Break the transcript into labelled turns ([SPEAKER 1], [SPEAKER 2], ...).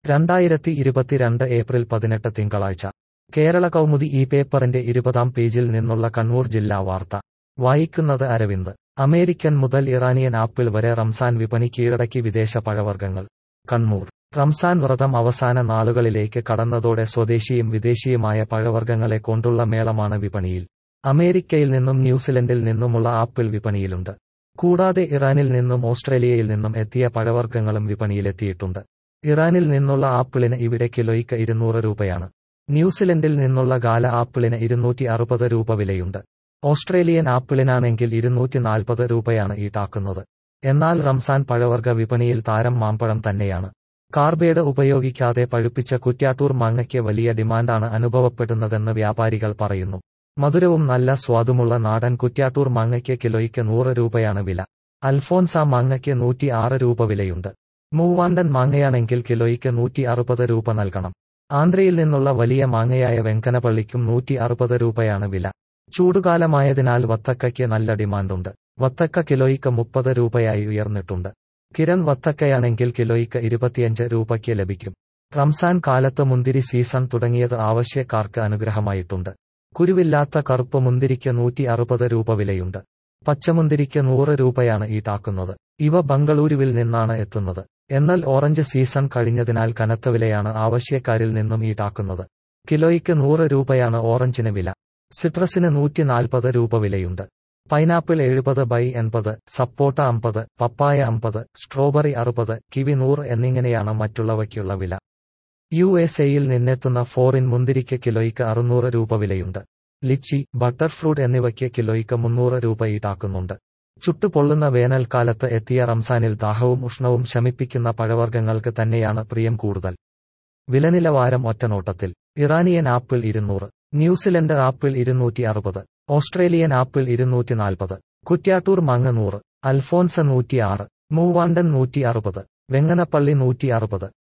[SPEAKER 1] രണ്ടായിരത്തി ഇരുപത്തിരണ്ട് ഏപ്രിൽ പതിനെട്ട് തിങ്കളാഴ്ച കേരള കൗമുദി ഈ പേപ്പറിന്റെ ഇരുപതാം പേജിൽ നിന്നുള്ള കണ്ണൂർ ജില്ലാ വാർത്ത വായിക്കുന്നത് അരവിന്ദ് അമേരിക്കൻ മുതൽ ഇറാനിയൻ ആപ്പിൾ വരെ റംസാൻ വിപണി കീഴടക്കി വിദേശ പഴവർഗ്ഗങ്ങൾ കണ്ണൂർ റംസാൻ വ്രതം അവസാന നാളുകളിലേക്ക് കടന്നതോടെ സ്വദേശിയും വിദേശിയുമായ പഴവർഗ്ഗങ്ങളെ കൊണ്ടുള്ള മേളമാണ് വിപണിയിൽ അമേരിക്കയിൽ നിന്നും ന്യൂസിലൻഡിൽ നിന്നുമുള്ള ആപ്പിൾ വിപണിയിലുണ്ട് കൂടാതെ ഇറാനിൽ നിന്നും ഓസ്ട്രേലിയയിൽ നിന്നും എത്തിയ പഴവർഗ്ഗങ്ങളും വിപണിയിലെത്തിയിട്ടുണ്ട് ഇറാനിൽ നിന്നുള്ള ആപ്പിളിന് ഇവിടെ കിലോയ്ക്ക് ഇരുന്നൂറ് രൂപയാണ് ന്യൂസിലൻഡിൽ നിന്നുള്ള ഗാല ആപ്പിളിന് ഇരുന്നൂറ്റി അറുപത് രൂപ വിലയുണ്ട് ഓസ്ട്രേലിയൻ ആപ്പിളിനാണെങ്കിൽ ഇരുന്നൂറ്റി നാൽപ്പത് രൂപയാണ് ഈടാക്കുന്നത് എന്നാൽ റംസാൻ പഴവർഗ്ഗ വിപണിയിൽ താരം മാമ്പഴം തന്നെയാണ് കാർബേഡ് ഉപയോഗിക്കാതെ പഴുപ്പിച്ച കുറ്റ്യാട്ടൂർ മാങ്ങയ്ക്ക് വലിയ ഡിമാൻഡാണ് അനുഭവപ്പെടുന്നതെന്ന് വ്യാപാരികൾ പറയുന്നു മധുരവും നല്ല സ്വാദുമുള്ള നാടൻ കുറ്റ്യാട്ടൂർ മാങ്ങയ്ക്ക് കിലോയ്ക്ക് നൂറ് രൂപയാണ് വില അൽഫോൻസ മാങ്ങയ്ക്ക് നൂറ്റി ആറ് രൂപ വിലയുണ്ട് മൂവാണ്ടൻ മാങ്ങയാണെങ്കിൽ കിലോയ്ക്ക് നൂറ്റി അറുപത് രൂപ നൽകണം ആന്ധ്രയിൽ നിന്നുള്ള വലിയ മാങ്ങയായ വെങ്കനപ്പള്ളിക്കും നൂറ്റി അറുപത് രൂപയാണ് വില ചൂടുകാലമായതിനാൽ വത്തക്കയ്ക്ക് നല്ല ഡിമാൻഡുണ്ട് വത്തക്ക കിലോയ്ക്ക് മുപ്പത് രൂപയായി ഉയർന്നിട്ടുണ്ട് കിരൺ വത്തക്കയാണെങ്കിൽ കിലോയ്ക്ക് ഇരുപത്തിയഞ്ച് രൂപയ്ക്ക് ലഭിക്കും റംസാൻ കാലത്ത് മുന്തിരി സീസൺ തുടങ്ങിയത് ആവശ്യക്കാർക്ക് അനുഗ്രഹമായിട്ടുണ്ട് കുരുവില്ലാത്ത കറുപ്പ് മുന്തിരിക്ക് നൂറ്റി അറുപത് രൂപ വിലയുണ്ട് പച്ചമുന്തിരിക്ക് നൂറ് രൂപയാണ് ഈടാക്കുന്നത് ഇവ ബംഗളൂരുവിൽ നിന്നാണ് എത്തുന്നത് എന്നാൽ ഓറഞ്ച് സീസൺ കഴിഞ്ഞതിനാൽ കനത്ത വിലയാണ് ആവശ്യക്കാരിൽ നിന്നും ഈടാക്കുന്നത് കിലോയ്ക്ക് നൂറ് രൂപയാണ് ഓറഞ്ചിന് വില സിട്രസിന് നൂറ്റി നാൽപ്പത് രൂപ വിലയുണ്ട് പൈനാപ്പിൾ എഴുപത് ബൈ എൺപത് സപ്പോട്ട അമ്പത് പപ്പായ അമ്പത് സ്ട്രോബെറി അറുപത് കിവി നൂറ് എന്നിങ്ങനെയാണ് മറ്റുള്ളവയ്ക്കുള്ള വില യു എസ് എയിൽ നിന്നെത്തുന്ന ഫോറിൻ മുന്തിരിക്ക് കിലോയ്ക്ക് അറുന്നൂറ് രൂപ വിലയുണ്ട് ലിച്ചി ബട്ടർ ഫ്രൂട്ട് എന്നിവയ്ക്ക് കിലോയ്ക്ക് മുന്നൂറ് രൂപ ഈടാക്കുന്നുണ്ട് ചുട്ടുപൊള്ളുന്ന വേനൽക്കാലത്ത് എത്തിയ റംസാനിൽ ദാഹവും ഉഷ്ണവും ശമിപ്പിക്കുന്ന പഴവർഗ്ഗങ്ങൾക്ക് തന്നെയാണ് പ്രിയം കൂടുതൽ വിലനിലവാരം ഒറ്റനോട്ടത്തിൽ ഇറാനിയൻ ആപ്പിൾ ഇരുന്നൂറ് ന്യൂസിലൻഡ് ആപ്പിൾ ഇരുന്നൂറ്റി അറുപത് ഓസ്ട്രേലിയൻ ആപ്പിൾ ഇരുന്നൂറ്റി നാൽപ്പത് കുറ്റ്യാട്ടൂർ മാങ്ങ നൂറ് അൽഫോൻസ നൂറ്റിയാറ് മൂവാണ്ടൻ നൂറ്റി അറുപത് വെങ്ങനപ്പള്ളി നൂറ്റി അറുപത്